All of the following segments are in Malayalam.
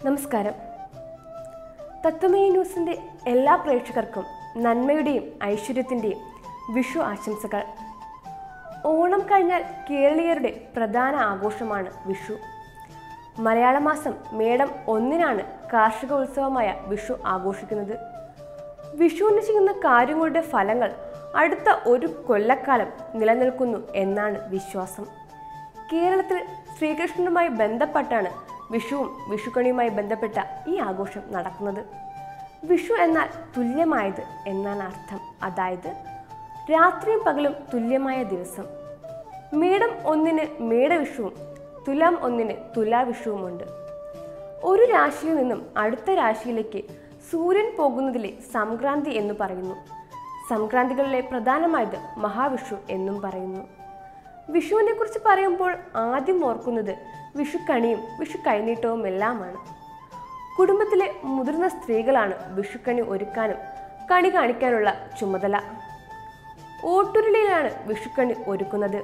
നമസ്കാരം തത്വമയി ന്യൂസിൻ്റെ എല്ലാ പ്രേക്ഷകർക്കും നന്മയുടെയും ഐശ്വര്യത്തിൻ്റെയും വിഷു ആശംസകൾ ഓണം കഴിഞ്ഞാൽ കേരളീയരുടെ പ്രധാന ആഘോഷമാണ് വിഷു മലയാള മാസം മേടം ഒന്നിനാണ് കാർഷിക ഉത്സവമായ വിഷു ആഘോഷിക്കുന്നത് വിഷുവിന് ചെയ്യുന്ന കാര്യങ്ങളുടെ ഫലങ്ങൾ അടുത്ത ഒരു കൊല്ലക്കാലം നിലനിൽക്കുന്നു എന്നാണ് വിശ്വാസം കേരളത്തിൽ ശ്രീകൃഷ്ണനുമായി ബന്ധപ്പെട്ടാണ് വിഷുവും വിഷുക്കണിയുമായി ബന്ധപ്പെട്ട ഈ ആഘോഷം നടക്കുന്നത് വിഷു എന്നാൽ തുല്യമായത് എന്നാണ് അർത്ഥം അതായത് രാത്രിയും പകലും തുല്യമായ ദിവസം മേടം ഒന്നിന് മേടവിഷുവും തുലാം ഒന്നിന് തുലാവിഷുവുമുണ്ട് ഒരു രാശിയിൽ നിന്നും അടുത്ത രാശിയിലേക്ക് സൂര്യൻ പോകുന്നതിലെ സംക്രാന്തി എന്ന് പറയുന്നു സംക്രാന്തികളിലെ പ്രധാനമായത് മഹാവിഷു എന്നും പറയുന്നു വിഷുവിനെ കുറിച്ച് പറയുമ്പോൾ ആദ്യം ഓർക്കുന്നത് വിഷുക്കണിയും വിഷു കൈനീട്ടവും എല്ലാമാണ് കുടുംബത്തിലെ മുതിർന്ന സ്ത്രീകളാണ് വിഷുക്കണി ഒരുക്കാനും കണി കാണിക്കാനുള്ള ചുമതല ഓട്ടുരുളിയിലാണ് വിഷുക്കണി ഒരുക്കുന്നത്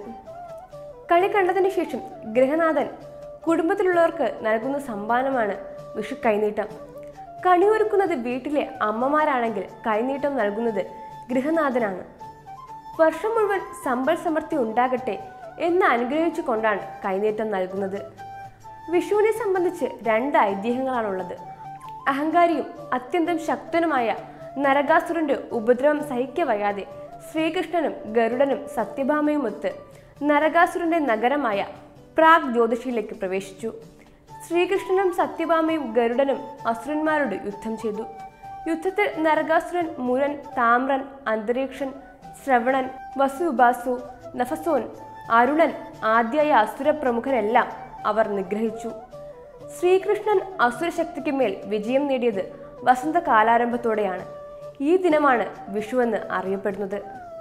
കണി കണ്ടതിന് ശേഷം ഗൃഹനാഥൻ കുടുംബത്തിലുള്ളവർക്ക് നൽകുന്ന സമ്മാനമാണ് വിഷു കൈനീട്ടം കണി ഒരുക്കുന്നത് വീട്ടിലെ അമ്മമാരാണെങ്കിൽ കൈനീട്ടം നൽകുന്നത് ഗൃഹനാഥനാണ് വർഷം മുഴുവൻ സമ്പൽ സമൃദ്ധി ഉണ്ടാകട്ടെ എന്ന് അനുഗ്രഹിച്ചു കൊണ്ടാണ് കൈനീട്ടം നൽകുന്നത് വിഷുവിനെ സംബന്ധിച്ച് രണ്ട് ഐതിഹ്യങ്ങളാണുള്ളത് അഹങ്കാരിയും അത്യന്തം ശക്തനുമായ നരകാസുരന്റെ ഉപദ്രവം സഹിക്കവയ്യാതെ ശ്രീകൃഷ്ണനും ഗരുഡനും സത്യഭാമയും ഒത്ത് നരകാസുരന്റെ നഗരമായ പ്രാഗ് ജ്യോതിഷിയിലേക്ക് പ്രവേശിച്ചു ശ്രീകൃഷ്ണനും സത്യഭാമയും ഗരുഡനും അസുരന്മാരോട് യുദ്ധം ചെയ്തു യുദ്ധത്തിൽ നരകാസുരൻ മുരൻ താമ്രൻ അന്തരീക്ഷൻ ശ്രവണൻ വസുബാസു നഫസോൻ അരുണൻ ആദ്യായ അസുര പ്രമുഖരെല്ലാം അവർ നിഗ്രഹിച്ചു ശ്രീകൃഷ്ണൻ അസുരശക്തിക്ക് മേൽ വിജയം നേടിയത് വസന്തകാലാരംഭത്തോടെയാണ് ഈ ദിനമാണ് വിഷുവെന്ന് അറിയപ്പെടുന്നത്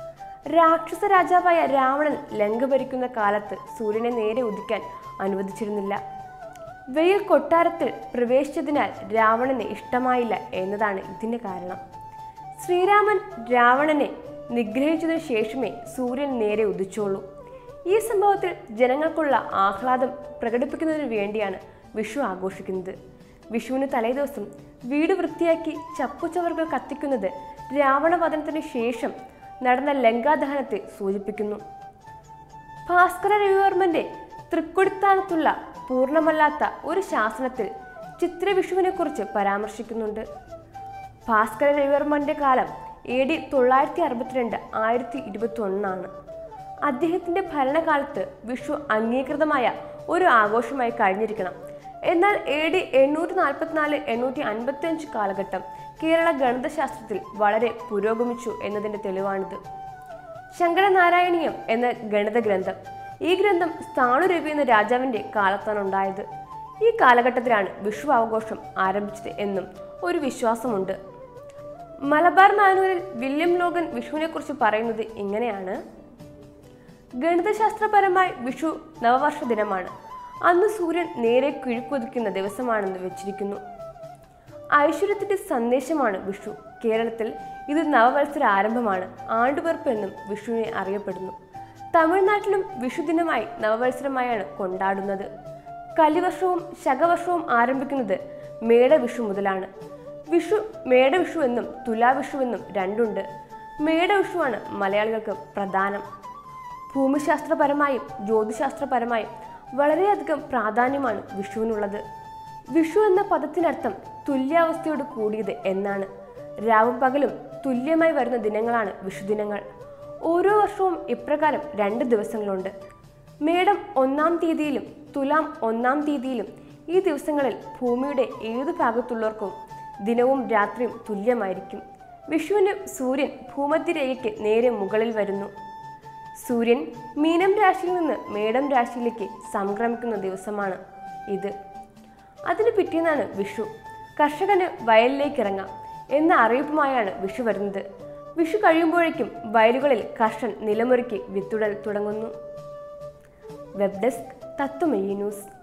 രാക്ഷസ രാജാവായ രാവണൻ ലങ്ക ഭരിക്കുന്ന കാലത്ത് സൂര്യനെ നേരെ ഉദിക്കാൻ അനുവദിച്ചിരുന്നില്ല വെയിൽ കൊട്ടാരത്തിൽ പ്രവേശിച്ചതിനാൽ രാവണന് ഇഷ്ടമായില്ല എന്നതാണ് ഇതിന് കാരണം ശ്രീരാമൻ രാവണനെ നിഗ്രഹിച്ചതിനു ശേഷമേ സൂര്യൻ നേരെ ഉദിച്ചോളൂ ഈ സംഭവത്തിൽ ജനങ്ങൾക്കുള്ള ആഹ്ലാദം പ്രകടിപ്പിക്കുന്നതിന് വേണ്ടിയാണ് വിഷു ആഘോഷിക്കുന്നത് വിഷുവിന് തലേദിവസം വീട് വൃത്തിയാക്കി ചപ്പുചവറുകൾ കത്തിക്കുന്നത് രാവണവധനത്തിന് ശേഷം നടന്ന ലങ്കാദഹനത്തെ സൂചിപ്പിക്കുന്നു ഭാസ്കര രവിവർമ്മന്റെ തൃക്കൊടിത്താനത്തുള്ള പൂർണ്ണമല്ലാത്ത ഒരു ശാസനത്തിൽ ചിത്രവിഷുവിനെക്കുറിച്ച് പരാമർശിക്കുന്നുണ്ട് ഭാസ്കര രവിവർമ്മന്റെ കാലം എ ഡി തൊള്ളായിരത്തി അറുപത്തിരണ്ട് ആയിരത്തി ഇരുപത്തി ഒന്നാണ് അദ്ദേഹത്തിന്റെ ഭരണകാലത്ത് വിഷു അംഗീകൃതമായ ഒരു ആഘോഷമായി കഴിഞ്ഞിരിക്കണം എന്നാൽ എ ഡി എണ്ണൂറ്റി നാൽപ്പത്തിനാല് എണ്ണൂറ്റി അൻപത്തി അഞ്ച് കാലഘട്ടം കേരള ഗണിതശാസ്ത്രത്തിൽ വളരെ പുരോഗമിച്ചു എന്നതിന്റെ തെളിവാണിത് ശങ്കരനാരായണീയം എന്ന ഗണിത ഗ്രന്ഥം ഈ ഗ്രന്ഥം സ്ഥാണു രവി എന്ന രാജാവിന്റെ കാലത്താണ് ഉണ്ടായത് ഈ കാലഘട്ടത്തിലാണ് വിഷു ആഘോഷം ആരംഭിച്ചത് എന്നും ഒരു വിശ്വാസമുണ്ട് മലബാർ മാനുവലിൽ വില്യം ലോഗൻ വിഷുവിനെക്കുറിച്ച് പറയുന്നത് ഇങ്ങനെയാണ് ഗണിതശാസ്ത്രപരമായി വിഷു നവവർഷ ദിനമാണ് അന്ന് സൂര്യൻ നേരെ കിഴുക്കുതിക്കുന്ന ദിവസമാണെന്ന് വെച്ചിരിക്കുന്നു ഐശ്വര്യത്തിന്റെ സന്ദേശമാണ് വിഷു കേരളത്തിൽ ഇത് നവവത്സര ആരംഭമാണ് ആണ്ടുപിറപ്പ് എന്നും വിഷുവിനെ അറിയപ്പെടുന്നു തമിഴ്നാട്ടിലും വിഷുദിനമായി നവവത്സരമായാണ് കൊണ്ടാടുന്നത് കലിവർഷവും ശകവർഷവും ആരംഭിക്കുന്നത് മേടവിഷു മുതലാണ് വിഷു മേടവിഷു എന്നും തുലാവിഷു എന്നും രണ്ടുണ്ട് മേടവിഷുവാണ് മലയാളികൾക്ക് പ്രധാനം ഭൂമിശാസ്ത്രപരമായും ജ്യോതിശാസ്ത്രപരമായും വളരെയധികം പ്രാധാന്യമാണ് വിഷുവിനുള്ളത് വിഷു എന്ന പദത്തിനർത്ഥം തുല്യാവസ്ഥയോട് കൂടിയത് എന്നാണ് രാവും പകലും തുല്യമായി വരുന്ന ദിനങ്ങളാണ് വിഷുദിനങ്ങൾ ഓരോ വർഷവും ഇപ്രകാരം രണ്ട് ദിവസങ്ങളുണ്ട് മേടം ഒന്നാം തീയതിയിലും തുലാം ഒന്നാം തീയതിയിലും ഈ ദിവസങ്ങളിൽ ഭൂമിയുടെ ഏതു ഭാഗത്തുള്ളവർക്കും ദിനവും രാത്രിയും തുല്യമായിരിക്കും വിഷുവിന് സൂര്യൻ ഭൂമധ്യരേഖയ്ക്ക് നേരെ മുകളിൽ വരുന്നു സൂര്യൻ മീനം രാശിയിൽ നിന്ന് മേടം രാശിയിലേക്ക് സംക്രമിക്കുന്ന ദിവസമാണ് ഇത് അതിന് പിറ്റേന്നാണ് വിഷു കർഷകന് വയലിലേക്ക് ഇറങ്ങാം എന്ന അറിയിപ്പുമായാണ് വിഷു വരുന്നത് വിഷു കഴിയുമ്പോഴേക്കും വയലുകളിൽ കർഷകൻ നിലമൊരുക്കി വിത്തുടൽ തുടങ്ങുന്നു വെബ് ഡെസ്ക് തത്വമയി ന്യൂസ്